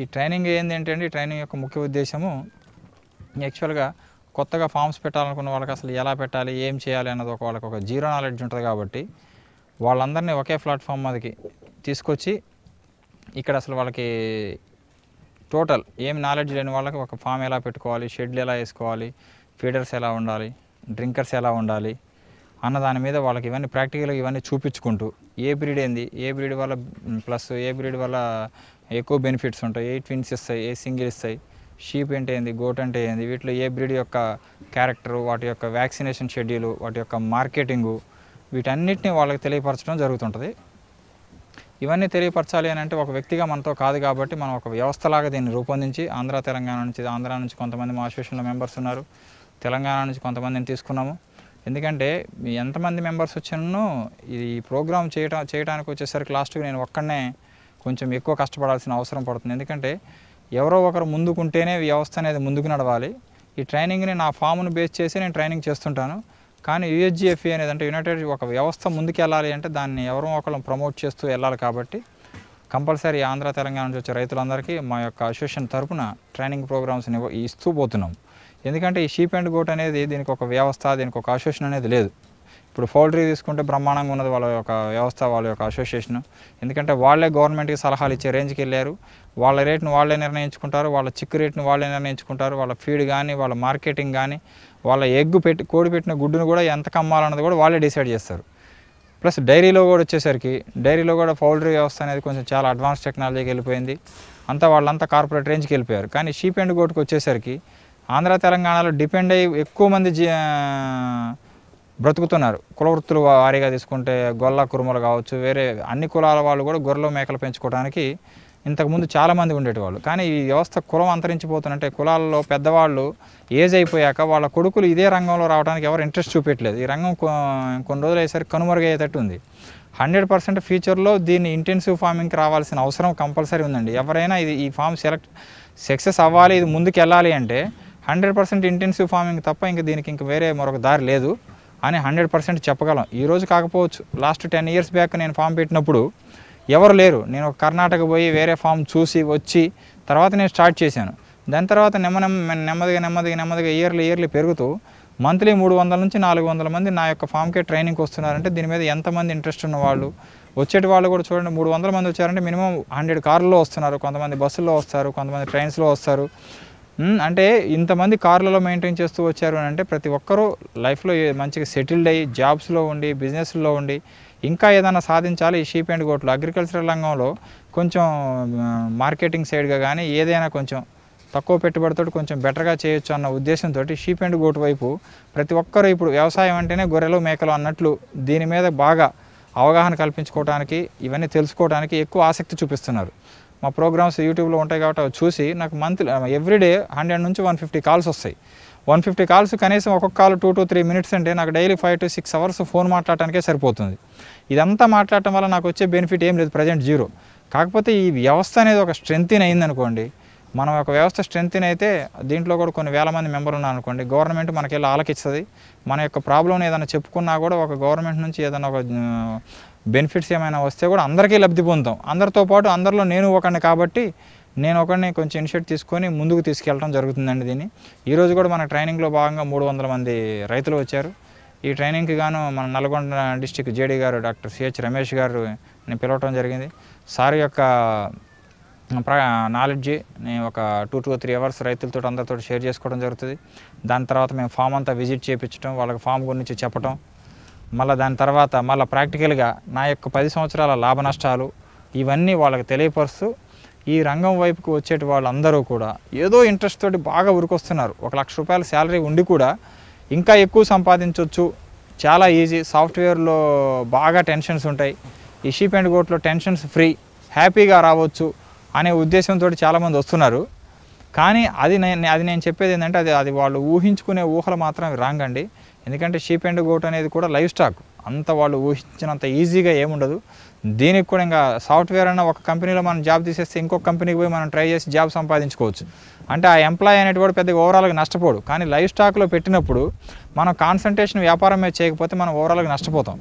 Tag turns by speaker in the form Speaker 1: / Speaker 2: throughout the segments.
Speaker 1: ఈ ట్రైనింగ్ ఏంటి అంటే ఈ ట్రైనింగ్ యొక్క ముఖ్య ఉద్దేశము యాక్చువల్గా కొత్తగా ఫామ్స్ పెట్టాలనుకున్న వాళ్ళకి అసలు ఎలా పెట్టాలి ఏం చేయాలి అన్నది ఒక వాళ్ళకి ఒక జీరో నాలెడ్జ్ ఉంటుంది కాబట్టి వాళ్ళందరినీ ఒకే ప్లాట్ఫామ్ మీదకి తీసుకొచ్చి ఇక్కడ అసలు వాళ్ళకి టోటల్ ఏం నాలెడ్జ్ లేని వాళ్ళకి ఒక ఫామ్ ఎలా పెట్టుకోవాలి షెడ్లు ఎలా వేసుకోవాలి ఫీడర్స్ ఎలా ఉండాలి డ్రింకర్స్ ఎలా ఉండాలి అన్న దాని మీద వాళ్ళకి ఇవన్నీ ప్రాక్టికల్గా ఇవన్నీ చూపించుకుంటూ ఏ బ్రీడ్ ఏంది ఏ బ్రీడ్ వల్ల ప్లస్ ఏ బ్రీడ్ వల్ల ఎక్కువ బెనిఫిట్స్ ఉంటాయి ఏ ట్విన్స్ ఇస్తాయి ఏ సింగిల్ ఇస్తాయి షీప్ అంటే ఏంది గోట్ అంటే ఏంది వీటిలో ఏ బ్రీడ్ యొక్క క్యారెక్టరు వాటి యొక్క వ్యాక్సినేషన్ షెడ్యూలు వాటి యొక్క మార్కెటింగు వీటన్నిటిని వాళ్ళకి తెలియపరచడం జరుగుతుంటుంది ఇవన్నీ తెలియపరచాలి అని అంటే ఒక వ్యక్తిగా మనతో కాదు కాబట్టి మనం ఒక వ్యవస్థలాగా దీన్ని రూపొందించి ఆంధ్ర తెలంగాణ నుంచి ఆంధ్ర నుంచి కొంతమంది మా అసోసియేషన్లో మెంబర్స్ ఉన్నారు తెలంగాణ నుంచి కొంతమందిని తీసుకున్నాము ఎందుకంటే మీ ఎంతమంది మెంబర్స్ వచ్చినో ఈ ప్రోగ్రామ్ చేయటం చేయడానికి వచ్చేసరికి లాస్ట్కి నేను ఒక్కడనే కొంచెం ఎక్కువ కష్టపడాల్సిన అవసరం పడుతుంది ఎందుకంటే ఎవరో ఒకరు ముందుకుంటేనే వ్యవస్థ అనేది ముందుకు నడవాలి ఈ ట్రైనింగ్ని నా ఫామ్ను బేస్ చేసి నేను ట్రైనింగ్ చేస్తుంటాను కానీ యూఎస్జిఎఫ్ఈ అనేది అంటే యునైటెడ్ ఒక వ్యవస్థ ముందుకు వెళ్ళాలి అంటే దాన్ని ఎవరో ఒకరు ప్రమోట్ చేస్తూ వెళ్ళాలి కాబట్టి కంపల్సరీ ఆంధ్ర తెలంగాణ నుంచి వచ్చే రైతులందరికీ మా యొక్క అసోసియేషన్ తరపున ట్రైనింగ్ ప్రోగ్రామ్స్ని ఇవ్వ- ఇస్తూ పోతున్నాం ఎందుకంటే ఈ షీప్ అండ్ గోట్ అనేది దీనికి ఒక వ్యవస్థ దీనికి ఒక అసోసియేషన్ అనేది లేదు ఇప్పుడు పౌల్ట్రీ తీసుకుంటే బ్రహ్మాండంగా ఉన్నది వాళ్ళ యొక్క వ్యవస్థ వాళ్ళ యొక్క అసోసియేషన్ ఎందుకంటే వాళ్ళే గవర్నమెంట్కి సలహాలు ఇచ్చే రేంజ్కి వెళ్ళారు వాళ్ళ రేట్ను వాళ్ళే నిర్ణయించుకుంటారు వాళ్ళ చిక్కు రేట్ను వాళ్ళే నిర్ణయించుకుంటారు వాళ్ళ ఫీడ్ కానీ వాళ్ళ మార్కెటింగ్ కానీ వాళ్ళ ఎగ్గు పెట్టి కోడి పెట్టిన గుడ్డును కూడా ఎంత కమ్మాలన్నది కూడా వాళ్ళే డిసైడ్ చేస్తారు ప్లస్ డైరీలో కూడా వచ్చేసరికి డైరీలో కూడా పౌల్ట్రీ వ్యవస్థ అనేది కొంచెం చాలా అడ్వాన్స్ టెక్నాలజీకి వెళ్ళిపోయింది అంతా వాళ్ళంతా కార్పొరేట్ రేంజ్కి వెళ్ళిపోయారు కానీ షీప్ అండ్ గోట్కి వచ్చేసరికి ఆంధ్ర తెలంగాణలో డిపెండ్ అయ్యి ఎక్కువ మంది జీ బ్రతుకుతున్నారు కుల వృత్తులు వారీగా తీసుకుంటే గొల్ల కురుమలు కావచ్చు వేరే అన్ని కులాల వాళ్ళు కూడా గొర్రెలు మేకలు పెంచుకోవడానికి ఇంతకుముందు చాలామంది ఉండేటివాళ్ళు కానీ ఈ వ్యవస్థ కులం అంతరించిపోతున్నట్టే కులాల్లో పెద్దవాళ్ళు ఏజ్ అయిపోయాక వాళ్ళ కొడుకులు ఇదే రంగంలో రావడానికి ఎవరు ఇంట్రెస్ట్ చూపెట్టలేదు ఈ రంగం కొ- కొన్ని రోజులు అయ్యేసరికి కనుమరుగయ్యేటట్టు ఉంది హండ్రెడ్ పర్సెంట్ ఫ్యూచర్లో దీన్ని ఇంటెన్సివ్ ఫార్మింగ్కి రావాల్సిన అవసరం కంపల్సరీ ఉందండి ఎవరైనా ఇది ఈ ఫామ్ సెలెక్ట్ సక్సెస్ అవ్వాలి ఇది ముందుకు వెళ్ళాలి అంటే హండ్రెడ్ పర్సెంట్ ఇంటెన్సివ్ ఫార్మింగ్ తప్ప ఇంక దీనికి ఇంక వేరే మరొక దారి లేదు అని హండ్రెడ్ పర్సెంట్ చెప్పగలం ఈ రోజు కాకపోవచ్చు లాస్ట్ టెన్ ఇయర్స్ బ్యాక్ నేను ఫామ్ పెట్టినప్పుడు ఎవరు లేరు నేను ఒక కర్ణాటక పోయి వేరే ఫామ్ చూసి వచ్చి తర్వాత నేను స్టార్ట్ చేశాను దాని తర్వాత నెమ్మ నెమ్మ నెమ్మదిగా నెమ్మదిగా నెమ్మదిగా ఇయర్లీ ఇయర్లీ పెరుగుతూ మంత్లీ మూడు వందల నుంచి నాలుగు వందల మంది నా యొక్క ఫామ్కే ట్రైనింగ్కి వస్తున్నారంటే దీని మీద ఎంతమంది ఇంట్రెస్ట్ ఉన్న వాళ్ళు వచ్చేటి వాళ్ళు కూడా చూడండి మూడు వందల మంది వచ్చారంటే మినిమం హండ్రెడ్ కార్లలో వస్తున్నారు కొంతమంది బస్సుల్లో వస్తారు కొంతమంది ట్రైన్స్లో వస్తారు ఉమ్, అంటే ఇంతమంది కార్లలో మెయింటైన్ చేస్తూ వచ్చారు అని అంటే ప్రతి ఒక్కరూ లైఫ్లో ఏ- మంచిగా సెటిల్డ్ అయ్యి జాబ్స్లో ఉండి బిజినెస్లో ఉండి ఇంకా ఏదైనా సాధించాలి ఈ షీప్ అండ్ గోట్లు అగ్రికల్చరల్ రంగంలో కొంచెం మార్కెటింగ్ సైడ్గా కానీ ఏదైనా కొంచెం తక్కువ పెట్టుబడితో కొంచెం బెటర్గా చేయొచ్చు అన్న ఉద్దేశంతో షీప్ అండ్ గోట్ వైపు ప్రతి ఒక్కరూ ఇప్పుడు వ్యవసాయం అంటేనే గొర్రెలు మేకలు అన్నట్లు దీని మీద బాగా అవగాహన కల్పించుకోవడానికి ఇవన్నీ తెలుసుకోవడానికి ఎక్కువ ఆసక్తి చూపిస్తున్నారు మా ప్రోగ్రామ్స్ యూట్యూబ్లో ఉంటాయి కాబట్టి అవి చూసి నాకు మంత్లీ ఎవ్రీడే హండ్రెడ్ నుంచి వన్ ఫిఫ్టీ కాల్స్ వస్తాయి వన్ ఫిఫ్టీ కాల్స్ కనీసం ఒక్కొక్క call two to three minutes అంటే నాకు daily five to six hours phone మాట్లాడటానికే సరిపోతుంది ఇదంతా మాట్లాడటం వల్ల నాకు వచ్చే బెనిఫిట్ ఏం లేదు ప్రజెంట్ జీరో కాకపోతే ఈ వ్యవస్థ అనేది ఒక స్ట్రెంగ్త్ అయిందనుకోండి మనం ఒక వ్యవస్థ స్ట్రెంగ్త్ అయితే దీంట్లో కూడా కొన్ని వేల మంది మెంబర్లు ఉన్నారు అనుకోండి గవర్నమెంట్ మనకి వెళ్ళి ఆలకిస్తుంది మన యొక్క ప్రాబ్లం ఏదైనా చెప్పుకున్నా కూడా ఒక గవర్నమెంట్ నుంచి ఏదైనా ఒక బెనిఫిట్స్ ఏమైనా వస్తే కూడా అందరికీ లబ్ధి పొందుతాం అందరితో పాటు అందరిలో నేను ఒకడిని కాబట్టి నేను ఒకరిని కొంచెం ఇనిషియేట్ తీసుకొని ముందుకు తీసుకెళ్ళడం జరుగుతుందండి దీన్ని ఈరోజు కూడా మన ట్రైనింగ్లో భాగంగా మూడు వందల మంది రైతులు వచ్చారు ఈ ట్రైనింగ్కి గాను మన నల్గొండ డిస్టిక్ జేడీ గారు డాక్టర్ సిహెచ్ రమేష్ గారు నేను పిలవటం జరిగింది సార్ యొక్క ప్ర నాలెడ్జి నేను ఒక టూ టూ త్రీ అవర్స్ రైతులతో అందరితో షేర్ చేసుకోవడం జరుగుతుంది దాని తర్వాత మేము ఫామ్ అంతా విజిట్ చేయించడం వాళ్ళకి ఫామ్ గురించి చెప్పటం మళ్ళీ దాని తర్వాత మళ్ళీ ప్రాక్టికల్గా నా యొక్క పది సంవత్సరాల లాభ నష్టాలు ఇవన్నీ వాళ్ళకి తెలియపరుస్తూ ఈ రంగం వైపుకు వచ్చేటి వాళ్ళందరూ కూడా ఏదో ఇంట్రెస్ట్ తోటి బాగా ఉరికొస్తున్నారు ఒక లక్ష రూపాయల శాలరీ ఉండి కూడా ఇంకా ఎక్కువ సంపాదించవచ్చు చాలా ఈజీ సాఫ్ట్వేర్లో బాగా టెన్షన్స్ ఉంటాయి ఈ షీప్ అండ్ గోట్లో టెన్షన్స్ ఫ్రీ హ్యాపీగా రావచ్చు అనే ఉద్దేశంతో చాలామంది వస్తున్నారు కానీ అది నేను అది నేను చెప్పేది ఏంటంటే అది అది వాళ్ళు ఊహించుకునే ఊహలు మాత్రం రాంగ్ అండి ఎందుకంటే షీప్ అండ్ గోట్ అనేది కూడా లైవ్ స్టాక్ అంత వాళ్ళు ఊహించినంత ఈజీగా ఏముండదు దీనికి కూడా ఇంకా సాఫ్ట్వేర్ అన్న ఒక కంపెనీలో మనం జాబ్ తీసేస్తే ఇంకొక కంపెనీకి పోయి మనం ట్రై చేసి జాబ్ సంపాదించుకోవచ్చు అంటే ఆ ఎంప్లాయ్ అనేటువంటి పెద్దగా ఓవరాల్గా నష్టపోడు కానీ లైవ్ స్టాక్లో పెట్టినప్పుడు మనం కాన్సన్ట్రేషన్ వ్యాపారం మీద చేయకపోతే మనం ఓవరాల్గా నష్టపోతాం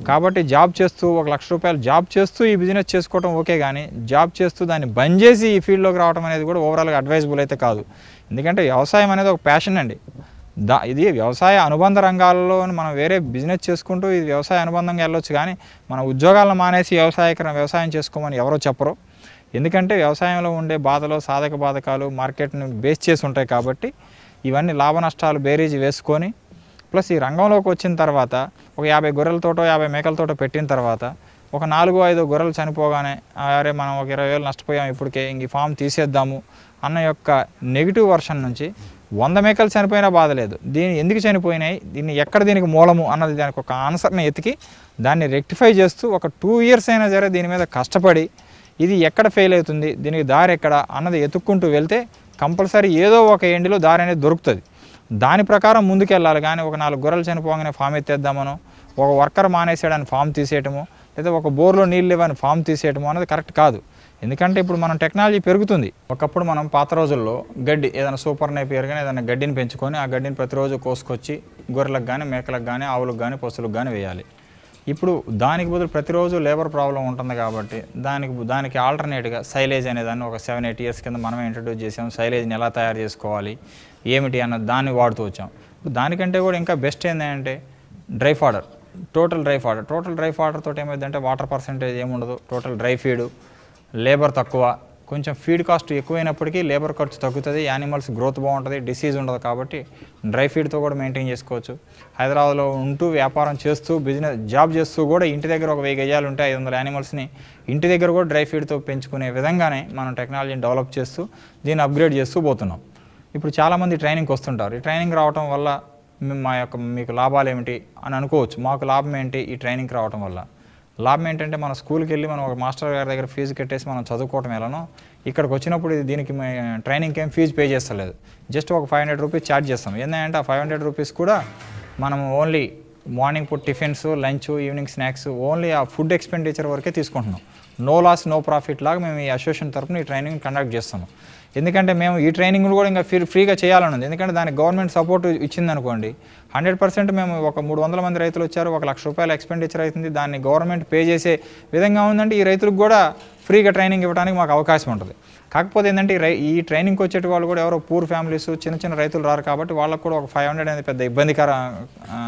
Speaker 1: కాబట్టి జాబ్ చేస్తూ ఒక లక్ష రూపాయలు జాబ్ చేస్తూ ఈ బిజినెస్ చేసుకోవడం ఓకే కానీ జాబ్ చేస్తూ దాన్ని బంద్ చేసి ఈ ఫీల్డ్లోకి రావడం అనేది కూడా ఓవరాల్గా అడ్వైజబుల్ అయితే కాదు ఎందుకంటే వ్యవసాయం అనేది ఒక ప్యాషన్ అండి దా ఇది వ్యవసాయ అనుబంధ రంగాల్లో మనం వేరే బిజినెస్ చేసుకుంటూ ఇది వ్యవసాయ అనుబంధంగా వెళ్ళొచ్చు కానీ మన ఉద్యోగాలను మానేసి వ్యవసాయకర వ్యవసాయం చేసుకోమని ఎవరో చెప్పరు ఎందుకంటే వ్యవసాయంలో ఉండే బాధలు సాధక బాధకాలు మార్కెట్ని బేస్ చేసి ఉంటాయి కాబట్టి ఇవన్నీ లాభ నష్టాలు బేరీజ్ వేసుకొని ప్లస్ ఈ రంగంలోకి వచ్చిన తర్వాత ఒక యాభై గొర్రెలతోటో యాభై మేకలతోటో పెట్టిన తర్వాత ఒక నాలుగు ఐదు గొర్రెలు చనిపోగానే "ఆ, అరే మనం ఒక ఇరవై వేలు నష్టపోయాం ఇప్పటికే ఇంక ఈ ఫామ్ తీసేద్దాము అన్న యొక్క నెగిటివ్ వర్షన్ నుంచి వంద మేకలు చనిపోయినా బాధ లేదు దీని ఎందుకు చనిపోయినాయి దీన్ని ఎక్కడ దీనికి మూలము అన్నది దానికి ఒక ఆన్సర్ని ఎతికి దాన్ని రెక్టిఫై చేస్తూ ఒక టూ ఇయర్స్ అయినా సరే దీని మీద కష్టపడి ఇది ఎక్కడ ఫెయిల్ అవుతుంది దీనికి దారి ఎక్కడ అన్నది ఎత్తుక్కుంటూ వెళ్తే కంపల్సరీ ఏదో ఒక ఎండిలో దారి అనేది దొరుకుతుంది దాని ప్రకారం ముందుకెళ్ళాలి కానీ ఒక నాలుగు గొర్రెలు చనిపోగానే ఫామ్ ఎత్తేద్దామనో ఒక వర్కర్ మానేసాడని ఫామ్ తీసేయటము లేదా ఒక బోర్లో నీళ్ళు లేవని ఫామ్ తీసేయటము అనేది కరెక్ట్ కాదు ఎందుకంటే ఇప్పుడు మనం టెక్నాలజీ పెరుగుతుంది ఒకప్పుడు మనం పాత రోజుల్లో గడ్డి ఏదైనా సూపర్ నేపియర్ కానీ ఏదైనా గడ్డిని పెంచుకొని ఆ గడ్డిని ప్రతిరోజు కోసుకొచ్చి గొర్రెలకు కానీ మేకలకు కానీ ఆవులకు కానీ పశువులకు కానీ వేయాలి ఇప్పుడు దానికి బదులు ప్రతిరోజు లేబర్ ప్రాబ్లం ఉంటుంది కాబట్టి దానికి దానికి ఆల్టర్నేట్గా సైలేజ్ అనేదాన్ని ఒక సెవెన్ ఎయిట్ ఇయర్స్ కింద మనమే ఇంట్రడ్యూస్ చేసాం సైలేజ్ని ఎలా తయారు చేసుకోవాలి ఏమిటి అన్న దాన్ని వాడుతూ వచ్చాం ఇప్పుడు దానికంటే కూడా ఇంకా బెస్ట్ ఏంటంటే dry fodder total dry fodder total dry fodder తోటి ఏమైందంటే వాటర్ పర్సంటేజ్ ఏముండదు టోటల్ డ్రై ఫీడ్ లేబర్ తక్కువ కొంచెం ఫీడ్ కాస్ట్ ఎక్కువైనప్పటికీ లేబర్ ఖర్చు తగ్గుతుంది యానిమల్స్ గ్రోత్ బాగుంటుంది డిసీజ్ ఉండదు కాబట్టి డ్రై ఫీడ్తో కూడా మెయింటైన్ చేసుకోవచ్చు హైదరాబాద్లో ఉంటూ వ్యాపారం చేస్తూ బిజినెస్ జాబ్ చేస్తూ కూడా ఇంటి దగ్గర ఒక వెయ్యి గజాలు ఉంటే ఐదు వందల యానిమల్స్ని ఇంటి దగ్గర కూడా డ్రై ఫీడ్తో పెంచుకునే విధంగానే మనం టెక్నాలజీని డెవలప్ చేస్తూ దీన్ని అప్గ్రేడ్ చేస్తూ పోతున్నాం ఇప్పుడు చాలామంది ట్రైనింగ్కి వస్తుంటారు ఈ ట్రైనింగ్ రావటం వల్ల మీ- మా యొక్క మీకు లాభాలు ఏమిటి అని అనుకోవచ్చు మాకు లాభం ఏంటి ఈ ట్రైనింగ్కి రావటం వల్ల లాభం ఏంటంటే మన స్కూల్కి వెళ్ళి మనం ఒక మాస్టర్ గారి దగ్గర ఫీజు కట్టేసి మనం చదువుకోవటం ఎలానో ఇక్కడికి వచ్చినప్పుడు ఇది దీనికి మే- ట్రైనింగ్కి ఏం ఫీజు పే చేస్తలేదు జస్ట్ ఒక ఫైవ్ హండ్రెడ్ రూపీస్ ఛార్జ్ చేస్తాం ఏంటంటే ఆ ఫైవ్ హండ్రెడ్ రూపీస్ కూడా మనం only morning food tiffins lunch evening snacks only ఆ ఫుడ్ ఎక్స్పెండిచర్ వరకే తీసుకుంటున్నాం నో లాస్ నో ప్రాఫిట్ లాగా మేము ఈ అసోసియేషన్ తరపున ఈ ట్రైనింగ్ కండక్ట్ చేస్తాము ఎందుకంటే మేము ఈ ట్రైనింగ్ కూడా ఇంకా ఫ్రీ ఫ్రీగా చేయాలని ఉంది ఎందుకంటే దానికి గవర్నమెంట్ సపోర్ట్ ఇచ్చిందనుకోండి హండ్రెడ్ పర్సెంట్ మేము ఒక మూడు వందల మంది రైతులు వచ్చారు ఒక లక్ష రూపాయల ఎక్స్పెండిచర్ అవుతుంది దాన్ని గవర్నమెంట్ పే చేసే విధంగా ఉందంటే ఈ రైతులకు కూడా ఫ్రీగా ట్రైనింగ్ ఇవ్వడానికి మాకు అవకాశం ఉంటుంది కాకపోతే ఏంటంటే ఈ రై ఈ ట్రైనింగ్కి వచ్చేటి వాళ్ళు కూడా ఎవరో పూర్ ఫ్యామిలీస్ చిన్న చిన్న రైతులు రారు కాబట్టి వాళ్ళకు కూడా ఒక ఫైవ్ హండ్రెడ్ అనేది పెద్ద ఇబ్బందికర ఆ,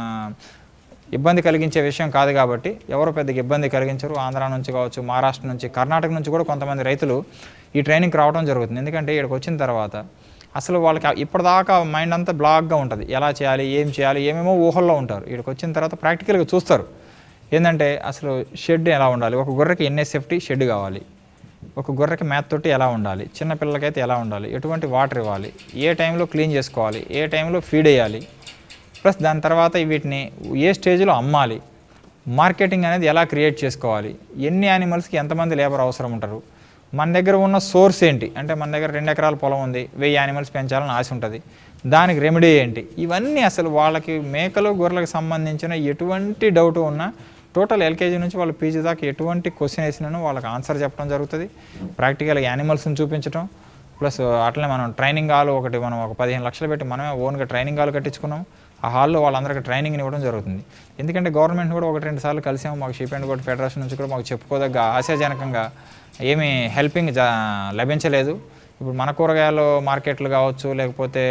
Speaker 1: ఇబ్బంది కలిగించే విషయం కాదు కాబట్టి ఎవరు పెద్దగా ఇబ్బంది కలిగించరు ఆంధ్ర నుంచి కావచ్చు మహారాష్ట్ర నుంచి కర్ణాటక నుంచి కూడా కొంతమంది రైతులు ఈ ట్రైనింగ్కి రావడం జరుగుతుంది ఎందుకంటే ఇక్కడికి వచ్చిన తర్వాత అసలు వాళ్ళకి ఆ- ఇప్పటిదాకా మైండ్ అంతా బ్లాక్గా ఉంటుంది ఎలా చేయాలి ఏం చేయాలి ఏమేమో ఊహల్లో ఉంటారు ఇక్కడికి వచ్చిన తర్వాత ప్రాక్టికల్గా చూస్తారు ఏంటంటే అసలు షెడ్ ఎలా ఉండాలి ఒక గొర్రెకి ఎన్ఎస్ఎఫ్టీ షెడ్ కావాలి ఒక గొర్రెకి మేత తోటి ఎలా ఉండాలి చిన్న పిల్లలకైతే ఎలా ఉండాలి ఎటువంటి వాటర్ ఇవ్వాలి ఏ టైంలో క్లీన్ చేసుకోవాలి ఏ టైంలో ఫీడ్ వేయాలి ప్లస్ దాని తర్వాత వీటిని ఏ స్టేజ్లో అమ్మాలి మార్కెటింగ్ అనేది ఎలా క్రియేట్ చేసుకోవాలి ఎన్ని యానిమల్స్కి ఎంతమంది లేబర్ అవసరం ఉంటారు మన దగ్గర ఉన్న సోర్స్ ఏంటి అంటే మన దగ్గర రెండు ఎకరాల పొలం ఉంది వెయ్యి యానిమల్స్ పెంచాలని ఆశ ఉంటుంది దానికి రెమెడీ ఏంటి ఇవన్నీ అసలు వాళ్ళకి మేకలు గొర్రెలకు సంబంధించిన ఎటువంటి డౌట్ ఉన్నా టోటల్ ఎల్కేజీ నుంచి వాళ్ళ పీజీ దాకా ఎటువంటి క్వశ్చన్ వేసినానో వాళ్ళకి ఆన్సర్ చెప్పడం జరుగుతుంది ప్రాక్టికల్గా యానిమల్స్ని చూపించడం ప్లస్ అట్లనే మనం ట్రైనింగ్ హాల్ ఒకటి మనం ఒక పదిహేను లక్షలు పెట్టి మనమే ఓన్గా ట్రైనింగ్ హాల్ కట్టించుకున్నాం ఆ హాల్లో వాళ్ళందరికీ ట్రైనింగ్ ఇవ్వడం జరుగుతుంది ఎందుకంటే గవర్నమెంట్ కూడా ఒకటి రెండు సార్లు కలిసాము మాకు షీప్ అండ్ గోడ్ ఫెడరేషన్ నుంచి కూడా మాకు చెప్పుకోదగ్గ ఆశాజనకంగా ఏమీ హెల్పింగ్ జా లభించలేదు ఇప్పుడు మన కూరగాయలు మార్కెట్లు కావచ్చు లేకపోతే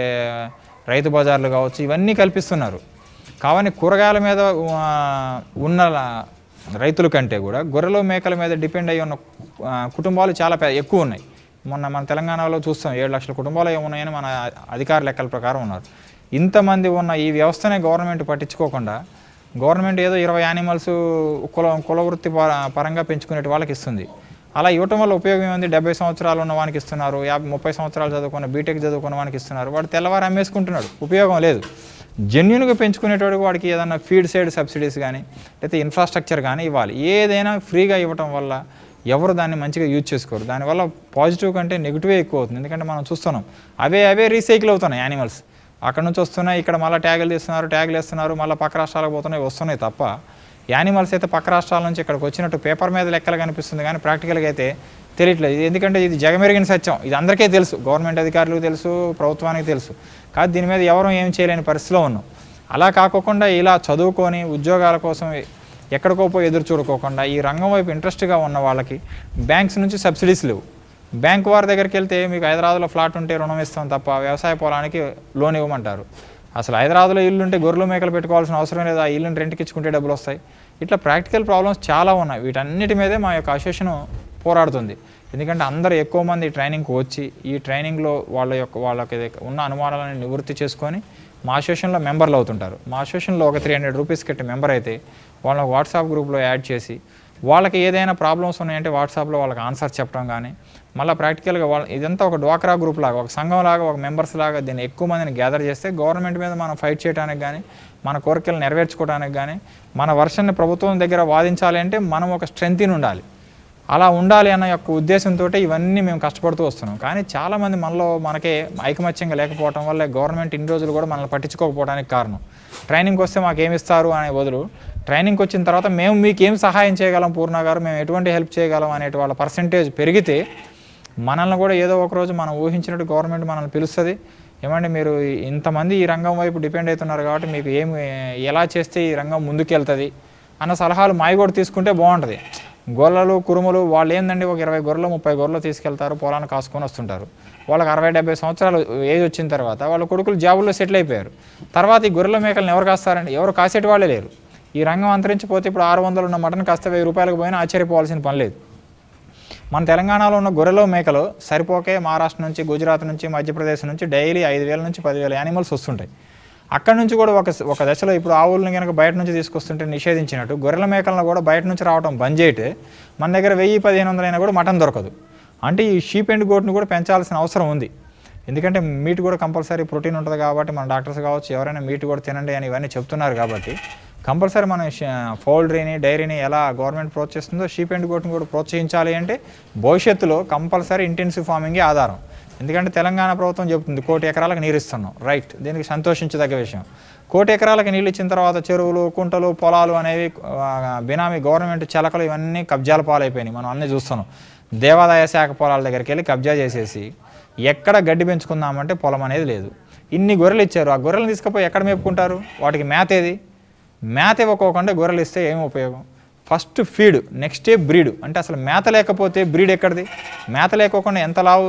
Speaker 1: రైతు బజార్లు కావచ్చు ఇవన్నీ కల్పిస్తున్నారు కావని కూరగాయల మీద ఆ, ఉన్న రైతుల కంటే కూడా గొర్రెలు మేకల మీద డిపెండ్ అయ్యి ఉన్న ఆ, కుటుంబాలు చాలా పె- ఎక్కువ ఉన్నాయి మొన్న మన తెలంగాణలో చూస్తాం ఏడు లక్షల కుటుంబాలు ఏమున్నాయని మన అధికార లెక్కల ప్రకారం ఉన్నారు ఇంతమంది ఉన్న ఈ వ్యవస్థనే గవర్నమెంట్ పట్టించుకోకుండా గవర్నమెంట్ ఏదో ఇరవై యానిమల్స్ కుల కుల వృత్తి ప- పరంగా పెంచుకునే వాళ్ళకి ఇస్తుంది అలా ఇవ్వటం వల్ల ఉపయోగం ఏముంది డెబ్బై సంవత్సరాలు ఉన్న వానికి ఇస్తున్నారు యాభై ముప్పై సంవత్సరాలు చదువుకున్న బీటెక్ చదువుకున్న వానికి ఇస్తున్నారు వాడు తెల్లవారు అమ్మేసుకుంటున్నాడు ఉపయోగం లేదు జెన్యున్గా పెంచుకునేటోడికి వాడికి ఏదైనా ఫీడ్ సైడ్ సబ్సిడీస్ కానీ లేకపోతే ఇన్ఫ్రాస్ట్రక్చర్ కానీ ఇవ్వాలి ఏదైనా ఫ్రీగా ఇవ్వటం వల్ల ఎవరు దాన్ని మంచిగా యూజ్ చేసుకోరు దానివల్ల పాజిటివ్ కంటే నెగిటివే ఎక్కువ అవుతుంది ఎందుకంటే మనం చూస్తున్నాం అవే అవే రీసైకిల్ అవుతున్నాయి యానిమల్స్ అక్కడ నుంచి వస్తున్నాయి ఇక్కడ మళ్ళీ ట్యాగులు తీస్తున్నారు ట్యాగులు వేస్తున్నారు మళ్ళీ పక్క రాష్ట్రాలకు పోతున్నాయి వస్తున్నాయి తప్ప యానిమల్స్ అయితే పక్క రాష్ట్రాల నుంచి ఇక్కడికి వచ్చినట్టు పేపర్ మీద లెక్కలు కనిపిస్తుంది కానీ ప్రాక్టికల్గా అయితే తెలియట్లేదు ఇది ఎందుకంటే ఇది జగమెరిగిన సత్యం ఇది అందరికీ తెలుసు గవర్నమెంట్ అధికారులకు తెలుసు ప్రభుత్వానికి తెలుసు కాదు దీని మీద ఎవరు ఏం చేయలేని పరిస్థితిలో ఉన్నాం అలా కాకోకుండా ఇలా చదువుకొని ఉద్యోగాల కోసం ఎక్కడికో పోయి ఎదురు చూడుకోకుండా ఈ రంగం వైపు ఇంట్రెస్ట్గా ఉన్న వాళ్ళకి బ్యాంక్స్ నుంచి సబ్సిడీస్ లేవు బ్యాంక్ వారి దగ్గరికి వెళ్తే మీకు హైదరాబాద్లో ఫ్లాట్ ఉంటే రుణం ఇస్తాం తప్ప వ్యవసాయ పొలానికి లోన్ ఇవ్వమంటారు అసలు హైదరాబాద్లో ఇల్లు ఉంటే గొర్రెలు మేకలు పెట్టుకోవాల్సిన అవసరం లేదు ఆ ఇల్లుని రెంట్కి ఇచ్చుకుంటే డబ్బులు వస్తాయి ఇట్లా ప్రాక్టికల్ ప్రాబ్లమ్స్ చాలా ఉన్నాయి వీటన్నిటి మీదే మా యొక్క అసోసియేషన్ పోరాడుతుంది ఎందుకంటే అందరూ ఎక్కువ మంది ట్రైనింగ్కి వచ్చి ఈ ట్రైనింగ్లో వాళ్ళ యొక్క వాళ్ళకి ఉన్న అనుమానాలను నివృత్తి చేసుకొని మా అసోసియేషన్లో మెంబర్లు అవుతుంటారు మా అసోసియేషన్లో ఒక త్రీ హండ్రెడ్ రూపీస్ కట్టి మెంబర్ అయితే వాళ్ళని వాట్సాప్ గ్రూప్లో యాడ్ చేసి వాళ్ళకి ఏదైనా ప్రాబ్లమ్స్ ఉన్నాయంటే వాట్సాప్లో వాళ్ళకి ఆన్సర్ చెప్పడం కానీ మళ్ళీ ప్రాక్టికల్గా వాళ్ళ ఇదంతా ఒక డ్వాక్రా గ్రూప్ లాగా ఒక సంఘం లాగా ఒక మెంబర్స్ లాగా దీన్ని ఎక్కువ మందిని గ్యాదర్ చేస్తే గవర్నమెంట్ మీద మనం ఫైట్ చేయడానికి కానీ మన కోరికలు నెరవేర్చుకోవడానికి కానీ మన వర్షన్ని ప్రభుత్వం దగ్గర వాదించాలి అంటే మనం ఒక స్ట్రెంగ్త్ ఉండాలి అలా ఉండాలి అన్న యొక్క ఉద్దేశంతో ఇవన్నీ మేము కష్టపడుతూ వస్తున్నాం కానీ చాలామంది మనలో మనకే ఐకమత్యంగా లేకపోవడం వల్ల గవర్నమెంట్ ఇన్ని రోజులు కూడా మనల్ని పట్టించుకోకపోవడానికి కారణం ట్రైనింగ్కి వస్తే మాకు ఏమి ఇస్తారు అనే బదులు ట్రైనింగ్కి వచ్చిన తర్వాత మేము మీకు ఏం సహాయం చేయగలం పూర్ణ గారు మేము ఎటువంటి హెల్ప్ చేయగలం అనేటి వాళ్ళ పర్సంటేజ్ పెరిగితే మనల్ని కూడా ఏదో ఒక రోజు మనం ఊహించినట్టు గవర్నమెంట్ మనల్ని పిలుస్తుంది ఏమంటే మీరు ఇంతమంది ఈ రంగం వైపు డిపెండ్ అవుతున్నారు కాబట్టి మీకు ఏమి ఎలా చేస్తే ఈ రంగం ముందుకెళ్తుంది అన్న సలహాలు మావి కూడా తీసుకుంటే బాగుంటుంది గొర్రెలు కురుములు వాళ్ళు ఏందండి ఒక ఇరవై గొర్రెలు ముప్పై గొర్రెలు తీసుకెళ్తారు పొలాన్ని కాసుకొని వస్తుంటారు వాళ్ళకి అరవై డెబ్బై సంవత్సరాలు ఏజ్ వచ్చిన తర్వాత వాళ్ళ కొడుకులు జాబుల్లో సెటిల్ అయిపోయారు తర్వాత ఈ గొర్రెల మేకలను ఎవరు కాస్తారండి ఎవరు కాసేటి వాళ్ళే లేరు ఈ రంగం అంతరించిపోతే ఇప్పుడు ఆరు వందలు ఉన్న మటన్ కాస్త వెయ్యి రూపాయలకు పోయినా ఆశ్చర్యపోవాల్సిన పని లేదు మన తెలంగాణలో ఉన్న గొర్రెలు మేకలు సరిపోకే మహారాష్ట్ర నుంచి గుజరాత్ నుంచి మధ్యప్రదేశ్ నుంచి డైలీ ఐదు వేల నుంచి పదివేల యానిమల్స్ వస్తుంటాయి అక్కడ నుంచి కూడా ఒక ఒక దశలో ఇప్పుడు ఆవులను కనుక బయట నుంచి తీసుకొస్తుంటే నిషేధించినట్టు గొర్రెల మేకలను కూడా బయట నుంచి రావడం బంద్ చేయటే మన దగ్గర వెయ్యి పదిహేను వందలైనా కూడా మటన్ దొరకదు అంటే ఈ షీప్ అండ్ గోట్ను కూడా పెంచాల్సిన అవసరం ఉంది ఎందుకంటే మీట్ కూడా కంపల్సరీ ప్రోటీన్ ఉంటుంది కాబట్టి మన డాక్టర్స్ కావచ్చు ఎవరైనా మీట్ కూడా తినండి అని ఇవన్నీ చెప్తున్నారు కాబట్టి కంపల్సరీ మనం పౌల్ట్రీని డైరీని ఎలా గవర్నమెంట్ ప్రోత్సహిస్తుందో షీప్ అండ్ గోట్ని కూడా ప్రోత్సహించాలి అంటే భవిష్యత్తులో కంపల్సరీ ఇంటెన్సివ్ ఫార్మింగే ఆధారం ఎందుకంటే తెలంగాణ ప్రభుత్వం చెబుతుంది కోటి ఎకరాలకు నీరు ఇస్తున్నాం రైట్ దీనికి సంతోషించదగ్గ విషయం కోటి ఎకరాలకు నీళ్ళు ఇచ్చిన తర్వాత చెరువులు కుంటలు పొలాలు అనేవి ఆ, బినామీ గవర్నమెంట్ చెలకలు ఇవన్నీ కబ్జాల పాలైపోయినాయి మనం అన్నీ చూస్తున్నాం దేవాదాయ శాఖ పొలాల దగ్గరికి వెళ్ళి కబ్జా చేసేసి ఎక్కడ గడ్డి పెంచుకుందామంటే పొలం అనేది లేదు ఇన్ని గొర్రెలు ఇచ్చారు ఆ గొర్రెలను తీసుకుపోయి ఎక్కడ మేపుకుంటారు వాటికి మేత ఏది మేత ఇవ్వకోకుండా గొర్రెలు ఇస్తే ఏం ఉపయోగం first feed next day breed అంటే అసలు మేత లేకపోతే బ్రీడ్ ఎక్కడిది మేత లేకోకుండా ఎంత లావు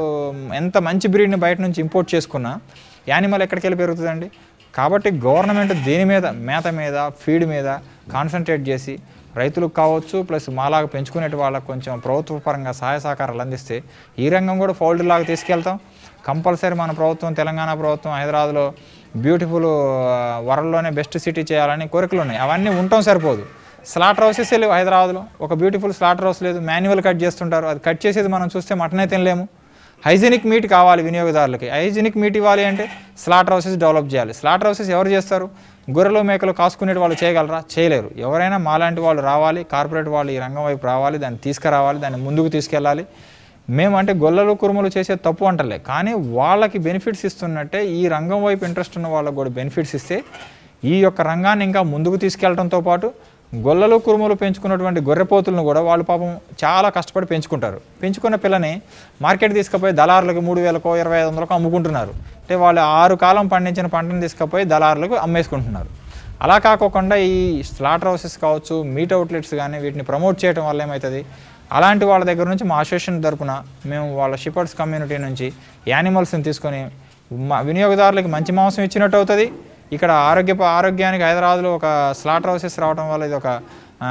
Speaker 1: ఎంత మంచి బ్రీడ్ని బయట నుంచి ఇంపోర్ట్ చేసుకున్నా యానిమల్ ఎక్కడికి వెళ్ళి పెరుగుతుందండి కాబట్టి గవర్నమెంట్ దీని మీద మేత మీద ఫీడ్ మీద కాన్సన్ట్రేట్ చేసి రైతులకు కావచ్చు ప్లస్ మాలాగా పెంచుకునే వాళ్ళకి కొంచెం ప్రభుత్వ పరంగా సహాయ సహకారాలు అందిస్తే ఈ రంగం కూడా ఫౌల్డ్ లాగా తీసుకెళ్తాం కంపల్సరీ మన ప్రభుత్వం తెలంగాణ ప్రభుత్వం హైదరాబాద్లో బ్యూటిఫుల్ వరల్డ్లోనే బెస్ట్ సిటీ చేయాలని కోరికలు ఉన్నాయి అవన్నీ ఉండటం సరిపోదు స్లాటర్ హౌసెస్ లేవు హైదరాబాద్లో ఒక బ్యూటిఫుల్ స్లాటర్ హౌస్ లేదు మాన్యువల్ కట్ చేస్తుంటారు అది కట్ చేసేది మనం చూస్తే మటనే తినలేము హైజీనిక్ మీట్ కావాలి వినియోగదారులకి హైజీనిక్ మీట్ ఇవ్వాలి అంటే స్లాటర్ హౌసెస్ డెవలప్ చేయాలి స్లాటర్ హౌసెస్ ఎవరు చేస్తారు గొర్రెలు మేకలు కాసుకునే వాళ్ళు చేయగలరా చేయలేరు ఎవరైనా మాలాంటి వాళ్ళు రావాలి కార్పొరేట్ వాళ్ళు ఈ రంగం వైపు రావాలి దాన్ని తీసుకురావాలి దాన్ని ముందుకు తీసుకెళ్ళాలి మేము అంటే గొల్లలు కురుములు చేసే తప్పు అంటలే కానీ వాళ్ళకి బెనిఫిట్స్ ఇస్తున్నట్టే ఈ రంగం వైపు ఇంట్రెస్ట్ ఉన్న వాళ్ళకి కూడా బెనిఫిట్స్ ఇస్తే ఈ యొక్క రంగాన్ని ఇంకా ముందుకు తీసుకెళ్లడంతో పాటు గొల్లలు కురుములు పెంచుకున్నటువంటి గొర్రెపోతులను కూడా వాళ్ళు పాపం చాలా కష్టపడి పెంచుకుంటారు పెంచుకున్న పిల్లని మార్కెట్ తీసుకుపోయి దళారులకు మూడు వేలకో ఇరవై ఐదు వందలకో అమ్ముకుంటున్నారు అంటే వాళ్ళు ఆరు కాలం పండించిన పంటను తీసుకుపోయి దళారులకు అమ్మేసుకుంటున్నారు అలా కాకోకుండా ఈ స్లాటర్ హౌసెస్ కావచ్చు మీట్ అవుట్లెట్స్ కానీ వీటిని ప్రమోట్ చేయడం వల్ల ఏమవుతుంది అలాంటి వాళ్ళ దగ్గర నుంచి మా అసోసియేషన్ తరపున మేము వాళ్ళ షిపర్డ్స్ కమ్యూనిటీ నుంచి యానిమల్స్ని తీసుకొని మా వినియోగదారులకి మంచి మాంసం ఇచ్చినట్టు అవుతుంది ఇక్కడ ఆరోగ్య ఆరోగ్యానికి హైదరాబాద్లో ఒక స్లాటర్ హౌసెస్ రావడం వల్ల ఇది ఒక ఆ,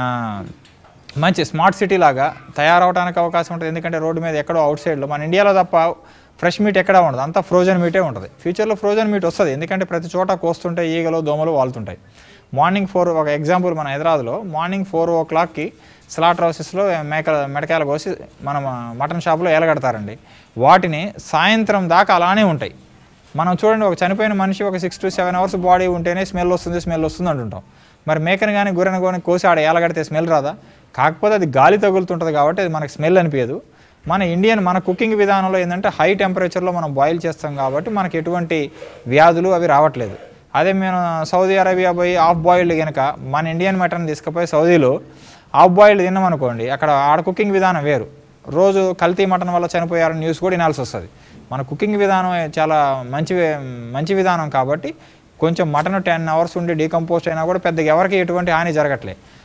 Speaker 1: మంచి స్మార్ట్ సిటీ లాగా తయారవడానికి అవకాశం ఉంటుంది ఎందుకంటే రోడ్డు మీద ఎక్కడో అవుట్ సైడ్లో మన ఇండియాలో తప్ప ఫ్రెష్ మీట్ ఎక్కడ ఉండదు అంతా ఫ్రోజన్ మీటే ఉంటుంది ఫ్యూచర్లో ఫ్రోజన్ మీట్ వస్తుంది ఎందుకంటే ప్రతి చోట కోస్తుంటే ఈగలు దోమలు వాళ్తుంటాయి మార్నింగ్ ఫోర్ ఒక ఎగ్జాంపుల్ మన హైదరాబాద్లో మార్నింగ్ ఫోర్ ఓ క్లాక్కి స్లాటర్ హౌసెస్లో మేక మెడకాయలు కోసి మనం మటన్ షాప్లో ఎలగడతారండి వాటిని సాయంత్రం దాకా అలానే ఉంటాయి మనం చూడండి ఒక చనిపోయిన మనిషి ఒక six to seven hours body ఉంటేనే స్మెల్ వస్తుంది స్మెల్ వస్తుంది అంటుంటాం మరి మేకని కానీ గొర్రెని కానీ కోసి ఆడ ఏలగడితే స్మెల్ రాదా కాకపోతే అది గాలి తగులుతుంటుంది కాబట్టి అది మనకు స్మెల్ అనిపించదు మన ఇండియన్ మన కుకింగ్ విధానంలో ఏంటంటే హై టెంపరేచర్లో మనం బాయిల్ చేస్తాం కాబట్టి మనకి ఎటువంటి వ్యాధులు అవి రావట్లేదు అదే మేము సౌదీ అరేబియా పోయి ఆఫ్ బాయిల్డ్ కనుక మన ఇండియన్ మటన్ తీసుకుపోయి సౌదీలో ఆఫ్ బాయిల్డ్ తిన్నామనుకోండి అక్కడ ఆడ కుకింగ్ విధానం వేరు రోజు కల్తీ మటన్ వల్ల చనిపోయారని న్యూస్ కూడా వినాల్సి వస్తుంది మన కుకింగ్ విధానం చాలా మంచి మంచి విధానం కాబట్టి కొంచెం మటన్ టెన్ అవర్స్ ఉండి డీకంపోస్ట్ అయినా కూడా పెద్దగా ఎవరికి ఎటువంటి హాని జరగట్లే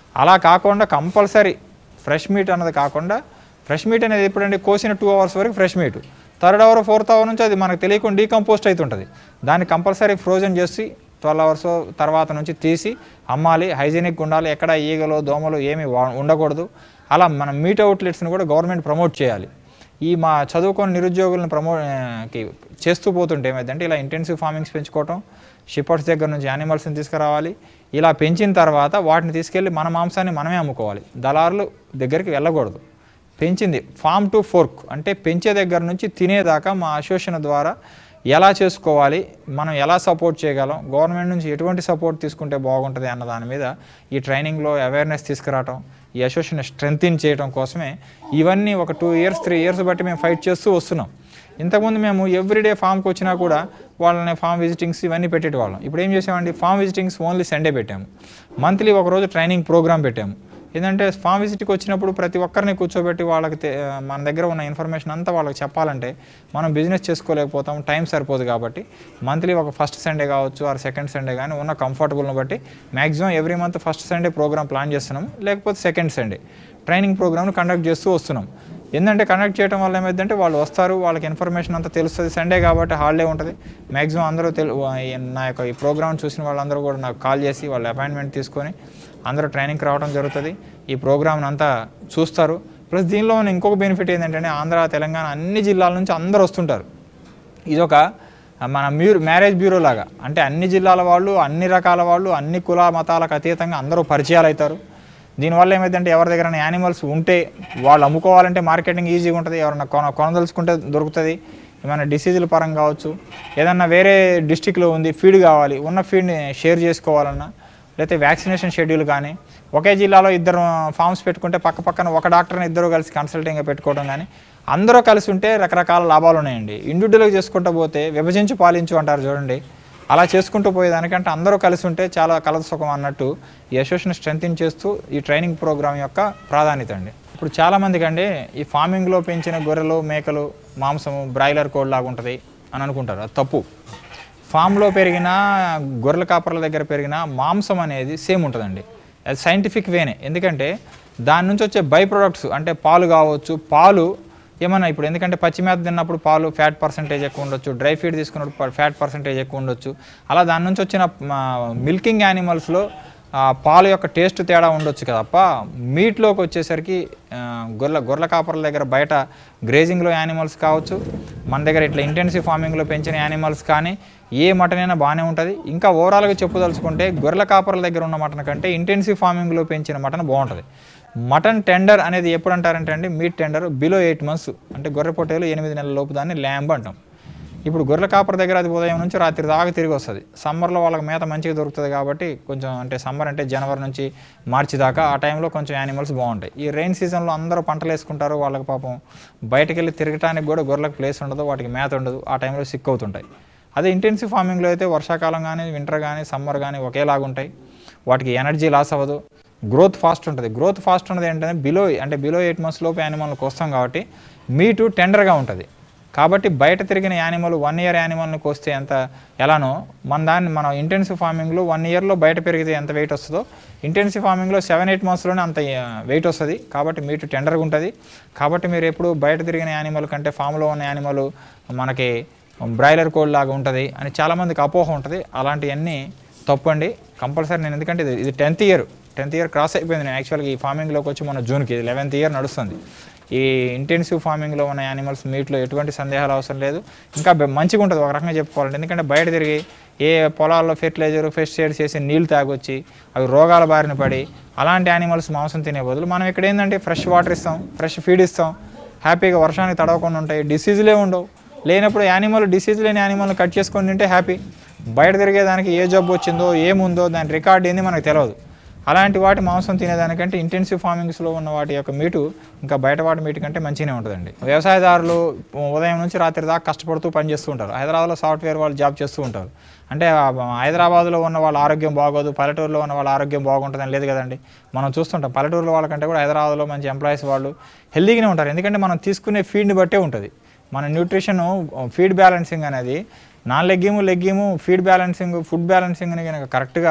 Speaker 1: అలా కాకుండా కంపల్సరీ ఫ్రెష్ మీట్ అన్నది కాకుండా ఫ్రెష్ మీట్ అనేది ఎప్పుడంటే కోసిన టూ అవర్స్ వరకు fresh meat third hour fourth hour నుంచి అది మనకు తెలియకుండా డీకంపోస్ట్ అవుతుంటుంది దాన్ని కంపల్సరీ ఫ్రోజన్ చేసి ట్వెల్వ్ అవర్స్ తర్వాత నుంచి తీసి అమ్మాలి హైజీనిక్ ఉండాలి ఎక్కడ ఈగలు దోమలు ఏమి వా- ఉండకూడదు అలా మన మీట్ అవుట్లెట్స్ని కూడా గవర్నమెంట్ ప్రమోట్ చేయాలి ఈ మా చదువుకొని నిరుద్యోగులను ప్రమో ఆ, కి చేస్తూ పోతుంటే ఏమైందంటే ఇలా ఇంటెన్సివ్ ఫార్మింగ్స్ పెంచుకోవటం షిప్పర్స్ దగ్గర నుంచి యానిమల్స్ని తీసుకురావాలి ఇలా పెంచిన తర్వాత వాటిని తీసుకెళ్ళి మన మాంసాన్ని మనమే అమ్ముకోవాలి దళారులు దగ్గరికి వెళ్ళకూడదు పెంచింది ఫామ్ టు ఫోర్క్ అంటే పెంచే దగ్గర నుంచి తినేదాకా మా అసోసియేషన్ ద్వారా ఎలా చేసుకోవాలి మనం ఎలా సపోర్ట్ చేయగలం గవర్నమెంట్ నుంచి ఎటువంటి సపోర్ట్ తీసుకుంటే బాగుంటుంది అన్న దాని మీద ఈ ట్రైనింగ్లో అవేర్నెస్ తీసుకురావటం ఈ అసోసియేషన్ స్ట్రెంగ్తిన్ చేయడం కోసమే ఇవన్నీ ఒక టూ ఇయర్స్ త్రీ ఇయర్స్ బట్టి మేము ఫైట్ చేస్తూ వస్తున్నాం ఇంతకుముందు మేము ఎవ్రీడే ఫామ్కి వచ్చినా కూడా వాళ్ళని ఫామ్ విజిటింగ్స్ ఇవన్నీ పెట్టేటివాళ్ళం ఇప్పుడు ఏం చేసామండి ఫామ్ విజిటింగ్స్ ఓన్లీ సండే పెట్టాము మంత్లీ ఒకరోజు ట్రైనింగ్ ప్రోగ్రామ్ పెట్టాము ఏంటంటే ఫామ్ విజిట్కి వచ్చినప్పుడు ప్రతి ఒక్కరిని కూర్చోబెట్టి వాళ్ళకి తె- మన దగ్గర ఉన్న ఇన్ఫర్మేషన్ అంతా వాళ్ళకి చెప్పాలంటే మనం బిజినెస్ చేసుకోలేకపోతాం టైం సరిపోదు కాబట్టి మంత్లీ ఒక ఫస్ట్ సండే కావచ్చు ఆర్ సెకండ్ సండే కానీ ఉన్న కంఫర్టబుల్ని బట్టి maximum every month first Sunday program plan చేస్తున్నాం లేకపోతే సెకండ్ సండే ట్రైనింగ్ ప్రోగ్రామ్ను కండక్ట్ చేస్తూ వస్తున్నాం ఏంటంటే కండక్ట్ చేయడం వల్ల ఏమైందంటే వాళ్ళు వస్తారు వాళ్ళకి ఇన్ఫర్మేషన్ అంతా తెలుస్తుంది సండే కాబట్టి హాలిడే ఉంటుంది మ్యాక్సిమం అందరూ తెలు నా యొక్క ఈ ప్రోగ్రామ్ చూసిన వాళ్ళందరూ కూడా నాకు కాల్ చేసి వాళ్ళ అపాయింట్మెంట్ తీసుకొని అందరూ ట్రైనింగ్కి రావడం జరుగుతుంది ఈ ప్రోగ్రామ్ని అంతా చూస్తారు ప్లస్ దీనిలో ఉన్న ఇంకొక బెనిఫిట్ ఏంటంటే ఆంధ్ర తెలంగాణ అన్ని జిల్లాల నుంచి అందరూ వస్తుంటారు ఇదొక మన మ్యూర్ మ్యారేజ్ బ్యూరో లాగా అంటే అన్ని జిల్లాల వాళ్ళు అన్ని రకాల వాళ్ళు అన్ని కుల మతాలకు అతీతంగా అందరూ పరిచయాలు అవుతారు దీనివల్ల ఏమైందంటే ఎవరి దగ్గర యానిమల్స్ ఉంటే వాళ్ళు అమ్ముకోవాలంటే మార్కెటింగ్ ఈజీగా ఉంటుంది ఎవరైనా కొన కొనదలుచుకుంటే దొరుకుతుంది ఏమైనా డిసీజుల పరంగా కావచ్చు ఏదన్నా వేరే డిస్టిక్లో ఉంది ఫీడ్ కావాలి ఉన్న ఫీడ్ని షేర్ చేసుకోవాలన్నా లేకపోతే వ్యాక్సినేషన్ షెడ్యూల్ కానీ ఒకే జిల్లాలో ఇద్దరు ఫామ్స్ పెట్టుకుంటే పక్క పక్కన ఒక డాక్టర్ని ఇద్దరు కలిసి కన్సల్టింగ్గా పెట్టుకోవడం కానీ అందరూ కలిసి ఉంటే రకరకాల లాభాలు ఉన్నాయండి ఇండివిజువల్గా చేసుకుంటూ పోతే విభజించి పాలించు అంటారు చూడండి అలా చేసుకుంటూ పోయేదానికంటే అందరూ కలిసి ఉంటే చాలా కలద సుఖం అన్నట్టు ఈ అసోసియేషన్ స్ట్రెంగ్ చేస్తూ ఈ ట్రైనింగ్ ప్రోగ్రామ్ యొక్క ప్రాధాన్యత అండి ఇప్పుడు చాలామందికి అండి ఈ ఫార్మింగ్లో పెంచిన గొర్రెలు మేకలు మాంసము బ్రాయిలర్ కోడ్ లాగా ఉంటుంది అని అనుకుంటారు అది తప్పు ఫామ్లో పెరిగిన గొర్రెల కాపర్ల దగ్గర పెరిగిన మాంసం అనేది సేమ్ ఉంటుందండి అది సైంటిఫిక్ వేనే ఎందుకంటే దాని నుంచి వచ్చే బై ప్రొడక్ట్స్ అంటే పాలు కావచ్చు పాలు ఏమన్నా ఇప్పుడు ఎందుకంటే పచ్చి మేత తిన్నప్పుడు పాలు ఫ్యాట్ పర్సంటేజ్ ఎక్కువ ఉండొచ్చు డ్రై ఫీడ్ తీసుకున్నప్పుడు ఫ్యాట్ పర్సంటేజ్ ఎక్కువ ఉండొచ్చు అలా దాని నుంచి వచ్చిన మిల్కింగ్ యానిమల్స్లో ఆ పాలు యొక్క టేస్ట్ తేడా ఉండొచ్చు కదప్ప మీట్లోకి వచ్చేసరికి ఆ, గొర్రెల గొర్రెల కాపర్ల దగ్గర బయట గ్రేజింగ్లో యానిమల్స్ కావచ్చు మన దగ్గర ఇట్లా ఇంటెన్సివ్ ఫార్మింగ్లో పెంచిన యానిమల్స్ కానీ ఏ మటన్ అయినా బాగానే ఉంటుంది ఇంకా ఓవరాల్గా చెప్పదలుచుకుంటే గొర్రెల కాపర్ల దగ్గర ఉన్న మటన్ కంటే ఇంటెన్సివ్ ఫార్మింగ్లో పెంచిన మటన్ బాగుంటుంది మటన్ టెండర్ అనేది ఎప్పుడు అంటారంటే అండి meat tender below eight months అంటే గొర్రె పొట్టేలు ఎనిమిది నెలల లోపు దాన్ని ల్యాంబ్ అంటాం ఇప్పుడు గొర్రెల కాపర్ దగ్గర అది ఉదయం నుంచి రాత్రి దాకా తిరిగి వస్తుంది సమ్మర్లో వాళ్ళకి మేత మంచిగా దొరుకుతుంది కాబట్టి కొంచెం అంటే సమ్మర్ అంటే జనవరి నుంచి మార్చి దాకా ఆ టైంలో కొంచెం యానిమల్స్ బాగుంటాయి ఈ రెయిన్ సీజన్లో అందరూ పంటలు వేసుకుంటారు వాళ్ళకి పాపం బయటకు వెళ్ళి తిరగటానికి కూడా గొర్రెలకు ప్లేస్ ఉండదు వాటికి మేత ఉండదు ఆ టైంలో సిక్ అవుతుంటాయి అదే ఇంటెన్సివ్ ఫార్మింగ్లో అయితే వర్షాకాలం కానీ వింటర్ కానీ సమ్మర్ కానీ ఒకేలాగా ఉంటాయి వాటికి ఎనర్జీ లాస్ అవ్వదు గ్రోత్ ఫాస్ట్ ఉంటుంది గ్రోత్ ఫాస్ట్ ఉన్నది ఏంటంటే బిలో అంటే బిలో ఎయిట్ మంత్స్ లోపు యానిమల్కి వస్తాం కాబట్టి మీటు టెండర్గా ఉంటుంది కాబట్టి బయట తిరిగిన యానిమల్ వన్ ఇయర్ యానిమల్ని కోస్తే ఎంత ఎలానో మన దాన్ని మనం ఇంటెన్సివ్ ఫార్మింగ్లో వన్ ఇయర్లో బయట పెరిగితే ఎంత వెయిట్ వస్తుందో ఇంటెన్సివ్ ఫార్మింగ్లో సెవెన్ ఎయిట్ మంత్స్లోనే అంత వెయిట్ వస్తుంది కాబట్టి మీటు టెండర్గా ఉంటుంది కాబట్టి మీరు ఎప్పుడు బయట తిరిగిన యానిమల్ కంటే ఫామ్లో ఉన్న యానిమల్ మనకి బ్రాయిలర్ కోడ్ లాగా ఉంటుంది అని చాలామందికి అపోహ ఉంటుంది అలాంటివన్నీ తప్పండి కంపల్సరీ నేను ఎందుకంటే ఇది ఇది tenth year tenth year cross అయిపోయింది నేను యాక్చువల్గా ఈ ఫార్మింగ్లోకి వచ్చి మన జూన్కి ఇది లెవెన్త్ ఇయర్ నడుస్తుంది ఈ ఇంటెన్సివ్ ఫార్మింగ్లో ఉన్న యానిమల్స్ మీట్లో ఎటువంటి సందేహాలు అవసరం లేదు ఇంకా బె- మంచిగా ఉంటుంది ఒక రకంగా చెప్పుకోవాలంటే ఎందుకంటే బయట తిరిగి ఏ పొలాల్లో ఫెర్టిలైజర్ పెస్టిసైడ్స్ చేసి నీళ్ళు తాగొచ్చి అవి రోగాల బారిన పడి అలాంటి యానిమల్స్ మాంసం తినే బదులు మనం ఇక్కడ ఏంటంటే ఫ్రెష్ వాటర్ ఇస్తాం ఫ్రెష్ ఫీడ్ ఇస్తాం హ్యాపీగా వర్షానికి తడవకుండా ఉంటాయి డిసీజులే ఉండవు లేనప్పుడు యానిమల్ డిసీజ్ లేని యానిమల్ని కట్ చేసుకొని తింటే హ్యాపీ బయట తిరిగేదానికి ఏ జబ్బు వచ్చిందో ఏముందో దాని రికార్డ్ ఏంది మనకు తెలియదు అలాంటి వాటి మాంసం తినేదానికంటే ఇంటెన్సివ్ ఫార్మింగ్స్లో ఉన్న వాటి యొక్క మీటు ఇంకా బయట వాటి మీటు కంటే మంచిగానే ఉంటుందండి వ్యవసాయదారులు ఉదయం నుంచి రాత్రి దాకా కష్టపడుతూ పనిచేస్తూ ఉంటారు హైదరాబాద్లో సాఫ్ట్వేర్ వాళ్ళు జాబ్ చేస్తూ ఉంటారు అంటే ఆ హైదరాబాద్లో ఉన్న వాళ్ళ ఆరోగ్యం బాగోదు పల్లెటూరులో ఉన్న వాళ్ళ ఆరోగ్యం బాగుంటుందని లేదు కదండి మనం చూస్తుంటాం పల్లెటూరులో వాళ్ళకంటే కూడా హైదరాబాద్లో మంచి ఎంప్లాయీస్ వాళ్ళు హెల్తీగానే ఉంటారు ఎందుకంటే మనం తీసుకునే ఫీడ్ని బట్టే ఉంటుంది మన న్యూట్రిషన్ ఫీడ్ బ్యాలెన్సింగ్ అనేది non legume legume feed balancing food balancing అని కనుక కరెక్ట్గా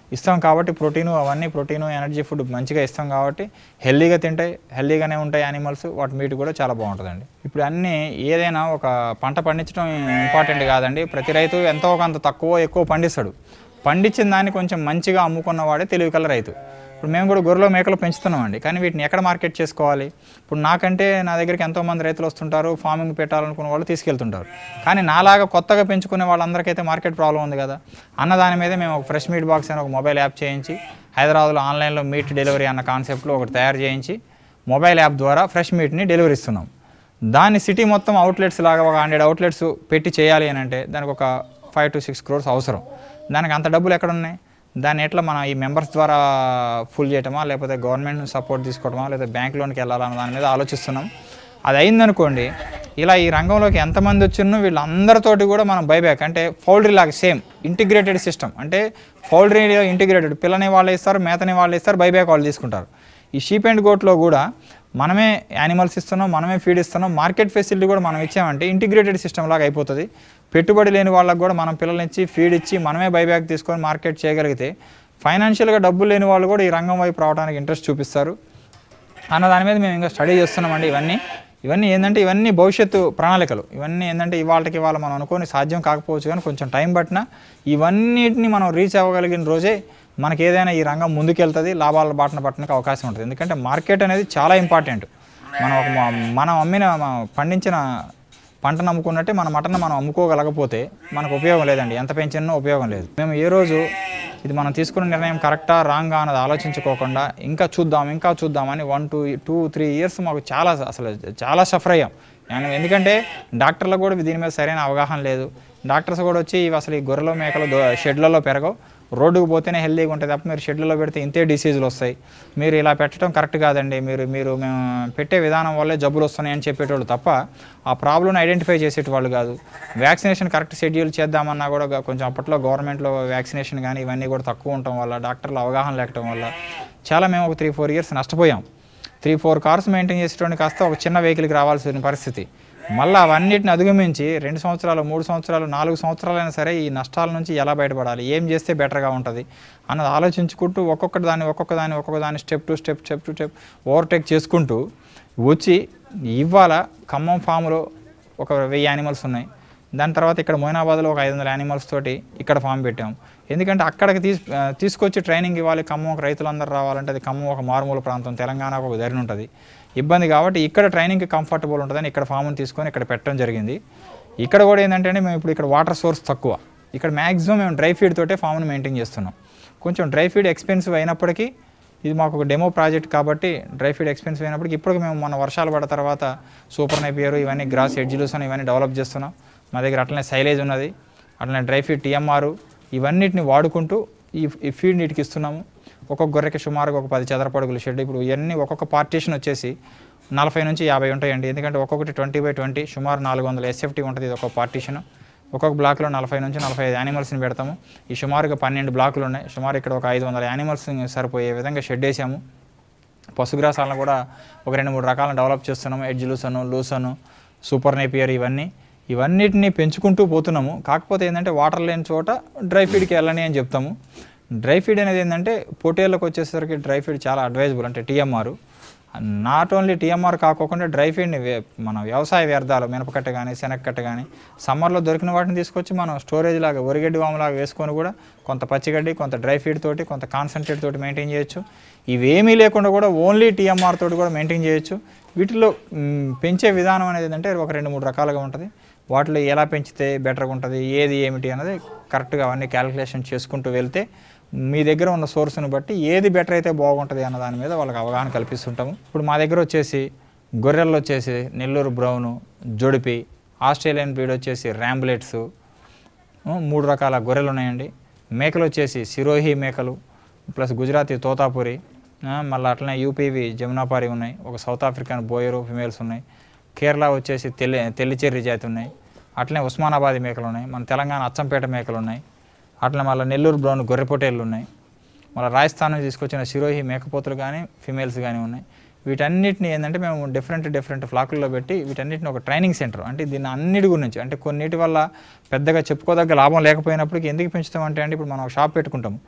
Speaker 1: ఇస్తాం కాబట్టి ప్రోటీను అవన్నీ ప్రోటీను ఎనర్జీ ఫుడ్ మంచిగా ఇస్తాం కాబట్టి హెల్దీగా తింటాయి హెల్దీగానే ఉంటాయి యానిమల్స్ వాటి మీట్ కూడా చాలా బాగుంటుందండి ఇప్పుడు అన్నీ ఏదైనా ఒక పంట పండించడం ఇంపార్టెంట్ కాదండి ప్రతి రైతు ఎంతో కొంత తక్కువ ఎక్కువ పండిస్తాడు పండించిన దాన్ని కొంచెం మంచిగా అమ్ముకున్నవాడే తెలివి కల రైతు ఇప్పుడు మేము కూడా గొర్రెలు మేకలు పెంచుతున్నామండి కానీ వీటిని ఎక్కడ మార్కెట్ చేసుకోవాలి ఇప్పుడు నాకంటే నా దగ్గరికి ఎంతోమంది రైతులు వస్తుంటారు ఫార్మింగ్ పెట్టాలనుకున్న వాళ్ళు తీసుకెళ్తుంటారు కానీ నాలాగా కొత్తగా పెంచుకునే వాళ్ళందరికైతే మార్కెట్ ప్రాబ్లం ఉంది కదా అన్న దాని మీద మేము ఒక ఫ్రెష్ మీట్ బాక్స్ అని ఒక మొబైల్ యాప్ చేయించి హైదరాబాద్లో ఆన్లైన్లో మీట్ డెలివరీ అన్న కాన్సెప్ట్లో ఒకటి తయారు చేయించి మొబైల్ యాప్ ద్వారా ఫ్రెష్ మీట్ని డెలివరీ ఇస్తున్నాం దాన్ని సిటీ మొత్తం అవుట్లెట్స్ లాగా ఒక హండ్రెడ్ అవుట్లెట్స్ పెట్టి చేయాలి అని అంటే దానికి ఒక ఫైవ్ టు సిక్స్ క్రోర్స్ అవసరం దానికి అంత డబ్బులు ఎక్కడ ఉన్నాయి దాన్ని ఎట్లా మనం ఈ మెంబర్స్ ద్వారా ఫుల్ చేయటమా లేకపోతే గవర్నమెంట్ సపోర్ట్ తీసుకోవటమా లేదా బ్యాంక్ లోన్కి వెళ్ళాలన్న దాని మీద ఆలోచిస్తున్నాం అది అయిందనుకోండి ఇలా ఈ రంగంలోకి ఎంతమంది వచ్చినో వీళ్ళందరితోటి కూడా మనం బైబ్యాక్ అంటే పౌల్ట్రీ లాగా సేమ్ ఇంటిగ్రేటెడ్ సిస్టమ్ అంటే పౌల్ట్రీ ఇంటిగ్రేటెడ్ పిల్లని వాళ్ళు ఇస్తారు మేతని వాళ్ళు ఇస్తారు బైబ్యాక్ వాళ్ళు తీసుకుంటారు ఈ షీప్ అండ్ గోట్లో కూడా మనమే యానిమల్స్ ఇస్తున్నాం మనమే ఫీడ్ ఇస్తున్నాం మార్కెట్ ఫెసిలిటీ కూడా మనం ఇచ్చామంటే ఇంటిగ్రేటెడ్ సిస్టమ్ లాగా అయిపోతుంది పెట్టుబడి లేని వాళ్ళకి కూడా మనం పిల్లల్ని ఇచ్చి ఫీడ్ ఇచ్చి మనమే బైబ్యాక్ తీసుకొని మార్కెట్ చేయగలిగితే ఫైనాన్షియల్గా డబ్బులు లేని వాళ్ళు కూడా ఈ రంగం వైపు రావడానికి ఇంట్రెస్ట్ చూపిస్తారు అన్న దాని మీద మేము ఇంకా స్టడీ చేస్తున్నామండి ఇవన్నీ ఇవన్నీ ఏంటంటే ఇవన్నీ భవిష్యత్తు ప్రణాళికలు ఇవన్నీ ఏంటంటే ఇవాళకి ఇవాళ మనం అనుకోని సాధ్యం కాకపోవచ్చు కానీ కొంచెం టైం పట్టినా ఇవన్నిటిని మనం రీచ్ అవ్వగలిగిన రోజే మనకి ఏదైనా ఈ రంగం ముందుకెళ్తుంది లాభాల బాటన పట్టడానికి అవకాశం ఉంటుంది ఎందుకంటే మార్కెట్ అనేది చాలా ఇంపార్టెంట్ మనం ఒక మ- మనం అమ్మిన మ- పండించిన పంటను అమ్ముకున్నట్టే మన మటన్ మనం అమ్ముకోగలకపోతే మనకు ఉపయోగం లేదండి ఎంత పెంచినా ఉపయోగం లేదు మేము ఏ రోజు ఇది మనం తీసుకున్న నిర్ణయం కరెక్టా రాంగా అన్నది ఆలోచించుకోకుండా ఇంకా చూద్దాం ఇంకా చూద్దామని one two two three years మాకు చాలా అసలు చాలా సఫర్ అయ్యాం నేను ఎందుకంటే డాక్టర్లకు కూడా దీని మీద సరైన అవగాహన లేదు డాక్టర్స్ కూడా వచ్చి ఇవి అసలు ఈ గొర్రెలు మేకలు దో- షెడ్లలో పెరగవు రోడ్డుకు పోతేనే హెల్తీగా ఉంటుంది తప్ప మీరు షెడ్లలో పెడితే ఇంతే డిసీజులు వస్తాయి మీరు ఇలా పెట్టడం కరెక్ట్ కాదండి మీరు మీరు మేము పెట్టే విధానం వల్లే జబ్బులు వస్తున్నాయి అని చెప్పేటోళ్ళు తప్ప ఆ ప్రాబ్లమ్ని ఐడెంటిఫై చేసేటవాళ్ళు కాదు వ్యాక్సినేషన్ కరెక్ట్ షెడ్యూల్ చేద్దామన్నా కూడా గ- కొంచెం అప్పట్లో గవర్నమెంట్లో వ్యాక్సినేషన్ కానీ ఇవన్నీ కూడా తక్కువ ఉండటం వల్ల డాక్టర్ల అవగాహన లేకపోవడం వల్ల చాలా మేము ఒక త్రీ ఫోర్ ఇయర్స్ నష్టపోయాం త్రీ ఫోర్ కార్స్ మెయింటైన్ చేసేటువంటి కాస్త ఒక చిన్న వెహికల్కి రావాల్సిన పరిస్థితి మళ్ళీ అవన్నిటిని అధిగమించి రెండు సంవత్సరాలు మూడు సంవత్సరాలు నాలుగు సంవత్సరాలైనా సరే ఈ నష్టాల నుంచి ఎలా బయటపడాలి ఏం చేస్తే బెటర్గా ఉంటుంది అన్నది ఆలోచించుకుంటూ ఒక్కొక్క దాన్ని ఒక్కొక్క దాన్ని ఒక్కొక్క దాన్ని step to step step to step overtake చేసుకుంటూ వచ్చి ఇవాళ ఖమ్మం ఫామ్లో ఒక వెయ్యి యానిమల్స్ ఉన్నాయి దాని తర్వాత ఇక్కడ మొయినాబాద్లో ఒక ఐదు వందల యానిమల్స్ తోటి ఇక్కడ ఫామ్ పెట్టాం ఎందుకంటే అక్కడికి తీసు ఆ, తీసుకొచ్చి ట్రైనింగ్ ఇవ్వాలి ఖమ్మం ఒక రైతులందరూ రావాలంటే అది ఖమ్మం ఒక మారుమూల ప్రాంతం తెలంగాణకు ఒక ధరని ఉంటుంది ఇబ్బంది కాబట్టి ఇక్కడ ట్రైనింగ్కి కంఫర్టబుల్ ఉంటుందని ఇక్కడ ఫామ్ని తీసుకొని ఇక్కడ పెట్టడం జరిగింది ఇక్కడ కూడా ఏంటంటే మేము ఇప్పుడు ఇక్కడ వాటర్ సోర్స్ తక్కువ ఇక్కడ మ్యాక్సిమం మేము డ్రై ఫీడ్ తోటే ఫామ్ని మెయింటైన్ చేస్తున్నాం కొంచెం డ్రై ఫీడ్ ఎక్స్పెన్సివ్ అయినప్పటికీ ఇది మాకు ఒక డెమో ప్రాజెక్ట్ కాబట్టి డ్రై ఫీడ్ ఎక్స్పెన్సివ్ అయినప్పటికీ ఇప్పటికి మేము మన వర్షాలు పడ్డ తర్వాత సూపర్ నైపియర్ ఇవన్నీ గ్రాస్ ఎడ్జిలూస్ అని ఇవన్నీ డెవలప్ చేస్తున్నాం మా దగ్గర అట్లనే సైలేజ్ ఉన్నది అట్లనే డ్రై ఫీడ్ టీఎంఆర్ ఇవన్నిటిని వాడుకుంటూ ఈ ఈ ఫీడ్ నీటికి ఇస్తున్నాము ఒక్కొక్క గొర్రెకి సుమారుగా ఒక పది చదరపడుగుల షెడ్ ఇప్పుడు ఇవన్నీ ఒక్కొక్క పార్టీషన్ వచ్చేసి నలభై నుంచి యాభై ఉంటాయండి ఎందుకంటే ఒక్కొక్కటి ట్వంటీ బై ట్వంటీ సుమారు నాలుగు వందల ఎస్ఎఫ్టీ ఉంటుంది ఇది ఒక్కొక్క పార్టీషన్ ఒక్కొక్క బ్లాక్లో నలభై నుంచి నలభై ఐదు యానిమల్స్ని పెడతాము ఈ సుమారుగా పన్నెండు బ్లాకులు ఉన్నాయి సుమారు ఇక్కడ ఒక ఐదు వందల యానిమల్స్ సరిపోయే విధంగా షెడ్ వేసాము పశుగ్రాసాలను కూడా ఒక రెండు మూడు రకాలను డెవలప్ చేస్తున్నాము hedge lucerne lucerne super Napier ఇవన్నీ ఇవన్నిటిని పెంచుకుంటూ పోతున్నాము కాకపోతే ఏంటంటే వాటర్ లేని చోట డ్రై ఫీడ్కి వెళ్ళని అని చెప్తాము డ్రై ఫీడ్ అనేది ఏంటంటే పొటేళ్ళకి వచ్చేసరికి డ్రై ఫీడ్ చాలా అడ్వైజబుల్ అంటే టీఎంఆర్ నాట్ ఓన్లీ టీఎంఆర్ కాకోకుండా డ్రై ఫీడ్ని వే- మన వ్యవసాయ వ్యర్థాలు మినపకట్ట కానీ శనగకట్ట కానీ సమ్మర్లో దొరికిన వాటిని తీసుకొచ్చి మనం స్టోరేజ్ లాగా ఒరిగడ్డి వాములాగా వేసుకొని కూడా కొంత పచ్చిగడ్డి కొంత డ్రై ఫీడ్ తోటి కొంత కాన్సన్ట్రేట్ తోటి మెయింటైన్ చేయొచ్చు ఇవేమీ లేకుండా కూడా ఓన్లీ టీఎంఆర్ తోటి కూడా మెయింటైన్ చేయొచ్చు వీటిలో మ్, పెంచే విధానం అనేది ఏంటంటే ఒక రెండు మూడు రకాలుగా ఉంటుంది వాటిలో ఎలా పెంచితే బెటర్గా ఉంటుంది ఏది ఏమిటి అనేది కరెక్ట్గా అవన్నీ క్యాలిక్యులేషన్ చేసుకుంటూ వెళ్తే మీ దగ్గర ఉన్న సోర్స్ని బట్టి ఏది బెటర్ అయితే బాగుంటుంది అన్న దాని మీద వాళ్ళకి అవగాహన కల్పిస్తుంటాము ఇప్పుడు మా దగ్గర వచ్చేసి గొర్రెల్లో వచ్చేసి నెల్లూరు బ్రౌను జొడిపి ఆస్ట్రేలియన్ బ్రీడ్ వచ్చేసి ర్యాంబులెట్స్ మూడు రకాల గొర్రెలు ఉన్నాయండి మేకలు వచ్చేసి సిరోహి మేకలు ప్లస్ గుజరాతీ తోతాపురి ఆ, మళ్ళీ అట్లనే యూపీవి జమునాపారి ఉన్నాయి ఒక సౌత్ ఆఫ్రికన్ బోయరు ఫిమేల్స్ ఉన్నాయి కేరళ వచ్చేసి తెల్లి తెల్లిచెర్రి జాతి ఉన్నాయి అట్లనే ఉస్మానాబాదీ మేకలు ఉన్నాయి మన తెలంగాణ అచ్చంపేట మేకలు ఉన్నాయి అట్లనే మళ్ళీ నెల్లూరు బ్రౌన్ గొర్రె పొటేళ్ళు ఉన్నాయి మళ్ళీ రాజస్థాన్ నుంచి తీసుకొచ్చిన సిరోహి మేకపోతులు కానీ ఫిమేల్స్ కానీ ఉన్నాయి వీటన్నిటిని ఏంటంటే మేము డిఫరెంట్ డిఫరెంట్ ఫ్లాకుల్లో పెట్టి వీటన్నిటిని ఒక ట్రైనింగ్ సెంటర్ అంటే దీన్ని అన్నిటి గురించి అంటే కొన్నిటి వల్ల పెద్దగా చెప్పుకోదగ్గ లాభం లేకపోయినప్పటికీ ఎందుకు పెంచుతామంటే అంటే ఇప్పుడు మనం ఒక షాప్ పెట్టుకుంటాము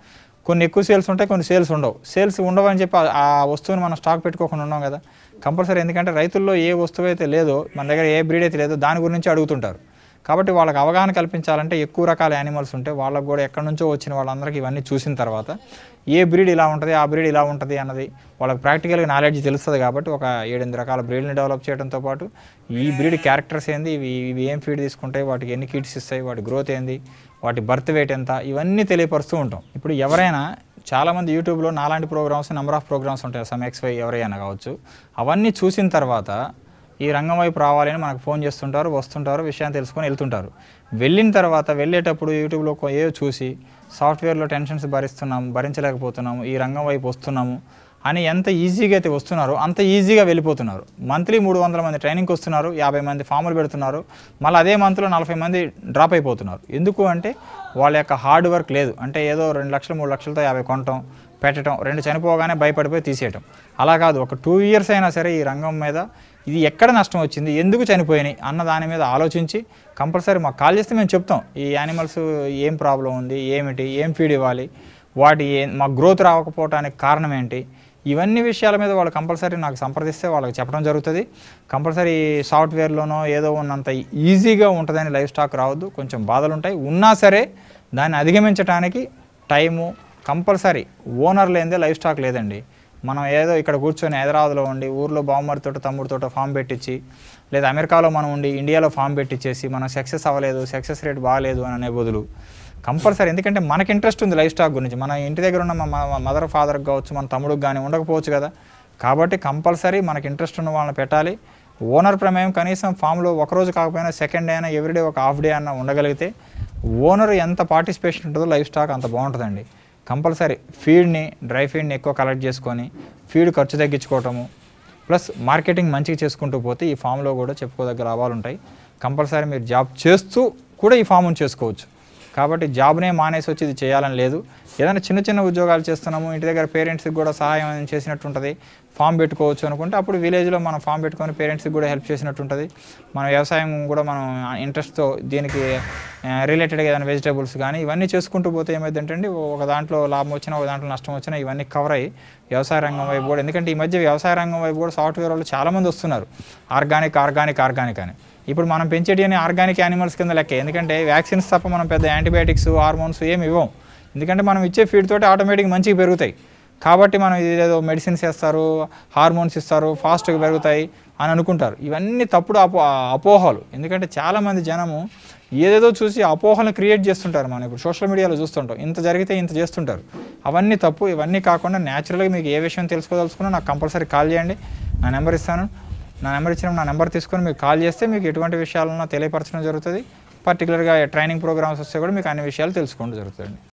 Speaker 1: కొన్ని ఎక్కువ సేల్స్ ఉంటాయి కొన్ని సేల్స్ ఉండవు సేల్స్ ఉండవు అని చెప్పి ఆ- ఆ వస్తువుని మనం స్టాక్ పెట్టుకోకుండా ఉన్నాం కదా కంపల్సరీ ఎందుకంటే రైతుల్లో ఏ వస్తువు అయితే లేదో మన దగ్గర ఏ బ్రీడ్ అయితే లేదో దాని గురించి అడుగుతుంటారు కాబట్టి వాళ్ళకి అవగాహన కల్పించాలంటే ఎక్కువ రకాల యానిమల్స్ ఉంటే వాళ్ళకు కూడా ఎక్కడి నుంచో వచ్చిన వాళ్ళందరికీ ఇవన్నీ చూసిన తర్వాత ఏ బ్రీడ్ ఇలా ఉంటుంది ఆ బ్రీడ్ ఇలా ఉంటుంది అన్నది వాళ్ళకి ప్రాక్టికల్గా నాలెడ్జ్ తెలుస్తుంది కాబట్టి ఒక ఏడెనిమిది రకాల బ్రీడ్ని డెవలప్ చేయడంతో పాటు ఈ బ్రీడ్ క్యారెక్టర్స్ ఏంది ఇవి ఇవి ఏం ఫీడ్ తీసుకుంటాయి వాటికి ఎన్ని కిడ్స్ ఇస్తాయి వాటి గ్రోత్ ఏంది వాటి బర్త్ వెయిట్ ఎంత ఇవన్నీ తెలియపరుస్తూ ఉంటాం ఇప్పుడు ఎవరైనా చాలామంది యూట్యూబ్లో నాలాంటి ప్రోగ్రామ్స్ నెంబర్ ఆఫ్ ప్రోగ్రామ్స్ ఉంటాయి సమ్ ఎక్స్ వై ఎవరైనా కావచ్చు అవన్నీ చూసిన తర్వాత ఈ రంగం వైపు రావాలని మనకు ఫోన్ చేస్తుంటారు వస్తుంటారు విషయాన్ని తెలుసుకొని వెళ్తుంటారు వెళ్ళిన తర్వాత వెళ్ళేటప్పుడు యూట్యూబ్లో కొ- ఏవో చూసి సాఫ్ట్వేర్లో టెన్షన్స్ భరిస్తున్నాము భరించలేకపోతున్నాము ఈ రంగం వైపు వస్తున్నాము అని ఎంత ఈజీగా అయితే వస్తున్నారో అంత ఈజీగా వెళ్ళిపోతున్నారు మంత్లీ మూడు వందల మంది ట్రైనింగ్కి వస్తున్నారు యాభై మంది ఫాములు పెడుతున్నారు మళ్ళీ అదే మంత్లో నలభై మంది డ్రాప్ అయిపోతున్నారు ఎందుకు అంటే వాళ్ళ యొక్క హార్డ్ వర్క్ లేదు అంటే ఏదో రెండు లక్షలు మూడు లక్షలతో యాభై కొనటం పెట్టడం రెండు చనిపోగానే భయపడిపోయి తీసేయటం అలా కాదు ఒక టూ ఇయర్స్ అయినా సరే ఈ రంగం మీద ఇది ఎక్కడ నష్టం వచ్చింది ఎందుకు చనిపోయినాయి అన్న దాని మీద ఆలోచించి కంపల్సరీ మాకు కాల్ చేస్తే మేము చెప్తాం ఈ యానిమల్స్ ఏం ప్రాబ్లం ఉంది ఏమిటి ఏం ఫీడ్ ఇవ్వాలి వాటి ఏ మా గ్రోత్ రాకపోవడానికి కారణం ఏంటి ఇవన్నీ విషయాల మీద వాళ్ళు కంపల్సరీ నాకు సంప్రదిస్తే వాళ్ళకి చెప్పడం జరుగుతుంది కంపల్సరీ సాఫ్ట్వేర్లోనో ఏదో ఉన్నంత ఈజీగా ఉంటుందని లైఫ్ స్టాక్ రావద్దు కొంచెం బాధలు ఉంటాయి ఉన్నా సరే దాన్ని అధిగమించడానికి టైము కంపల్సరీ ఓనర్ లేనిదే లైఫ్ స్టాక్ లేదండి మనం ఏదో ఇక్కడ కూర్చొని హైదరాబాద్లో ఉండి ఊర్లో బామ్మడితోట తమ్ముడితోట ఫామ్ పెట్టించి లేదా అమెరికాలో మనం ఉండి ఇండియాలో ఫామ్ పెట్టించేసి మనం సక్సెస్ అవ్వలేదు సక్సెస్ రేట్ బాగాలేదు అని అనే బదులు కంపల్సరీ ఎందుకంటే మనకి ఇంట్రెస్ట్ ఉంది లైఫ్ స్టాక్ గురించి మన ఇంటి దగ్గర ఉన్న మా మదర్ ఫాదర్కి కావచ్చు మన తమ్ముడికి కానీ ఉండకపోవచ్చు కదా కాబట్టి కంపల్సరీ మనకి ఇంట్రెస్ట్ ఉన్న వాళ్ళని పెట్టాలి ఓనర్ ప్రమేయం కనీసం ఫామ్లో ఒకరోజు కాకపోయినా సెకండ్ డే అయినా ఎవ్రీడే ఒక హాఫ్ డే అన్న ఉండగలిగితే ఓనర్ ఎంత పార్టిసిపేషన్ ఉంటుందో లైఫ్ స్టాక్ అంత బాగుంటుందండి కంపల్సరీ ఫీడ్ని డ్రై ఫీడ్ని ఎక్కువ కలెక్ట్ చేసుకొని ఫీడ్ ఖర్చు తగ్గించుకోవటము ప్లస్ మార్కెటింగ్ మంచిగా చేసుకుంటూ పోతే ఈ ఫామ్లో కూడా చెప్పుకోదగ్గ లాభాలు ఉంటాయి కంపల్సరీ మీరు జాబ్ చేస్తూ కూడా ఈ ఫామ్ని చేసుకోవచ్చు కాబట్టి జాబ్నే మానేసి వచ్చి ఇది చేయాలని లేదు ఏదైనా చిన్న చిన్న ఉద్యోగాలు చేస్తున్నాము ఇంటి దగ్గర పేరెంట్స్కి కూడా సహాయం చేసినట్టు ఉంటుంది ఫామ్ పెట్టుకోవచ్చు అనుకుంటే అప్పుడు విలేజ్లో మనం ఫామ్ పెట్టుకొని పేరెంట్స్కి కూడా హెల్ప్ చేసినట్టు ఉంటుంది మన వ్యవసాయం కూడా మనం ఇంట్రెస్ట్తో దీనికి రిలేటెడ్గా ఏదైనా వెజిటేబుల్స్ కానీ ఇవన్నీ చేసుకుంటూ పోతే ఏమైందంటే ఒక దాంట్లో లాభం వచ్చినా ఒక దాంట్లో నష్టం వచ్చినా ఇవన్నీ కవర్ అయ్యి వ్యవసాయ రంగం వైపు కూడా ఎందుకంటే ఈ మధ్య వ్యవసాయ రంగం వైపు కూడా సాఫ్ట్వేర్ వాళ్ళు చాలామంది వస్తున్నారు ఆర్గానిక్ ఆర్గానిక్ ఆర్గానిక్ అని ఇప్పుడు మనం పెంచేటి అని ఆర్గానిక్ యానిమల్స్ కింద లెక్క ఎందుకంటే వ్యాక్సిన్స్ తప్ప మనం పెద్ద యాంటీబయాటిక్స్ హార్మోన్స్ ఏమి ఇవ్వం ఎందుకంటే మనం ఇచ్చే ఫీడ్ తోటి ఆటోమేటిక్ మంచిగా పెరుగుతాయి కాబట్టి మనం ఏదో మెడిసిన్స్ ఇస్తారు హార్మోన్స్ ఇస్తారు ఫాస్ట్గా పెరుగుతాయి అని అనుకుంటారు ఇవన్నీ తప్పుడు అపో అపోహలు ఎందుకంటే చాలామంది జనము ఏదేదో చూసి అపోహలను క్రియేట్ చేస్తుంటారు మనం ఇప్పుడు సోషల్ మీడియాలో చూస్తుంటాం ఇంత జరిగితే ఇంత చేస్తుంటారు అవన్నీ తప్పు ఇవన్నీ కాకుండా న్యాచురల్గా మీకు ఏ విషయం తెలుసుకోదలుచుకున్నా నాకు కంపల్సరీ కాల్ చేయండి నా నెంబర్ ఇస్తాను నా నెంబర్ ఇచ్చిన నా నెంబర్ తీసుకొని మీకు కాల్ చేస్తే మీకు ఎటువంటి విషయాలను తెలియపరచడం జరుగుతుంది పర్టికులర్గా ట్రైనింగ్ ప్రోగ్రామ్స్ వస్తే కూడా మీకు అన్ని విషయాలు తెలుసుకోవడం జరుగుతుంది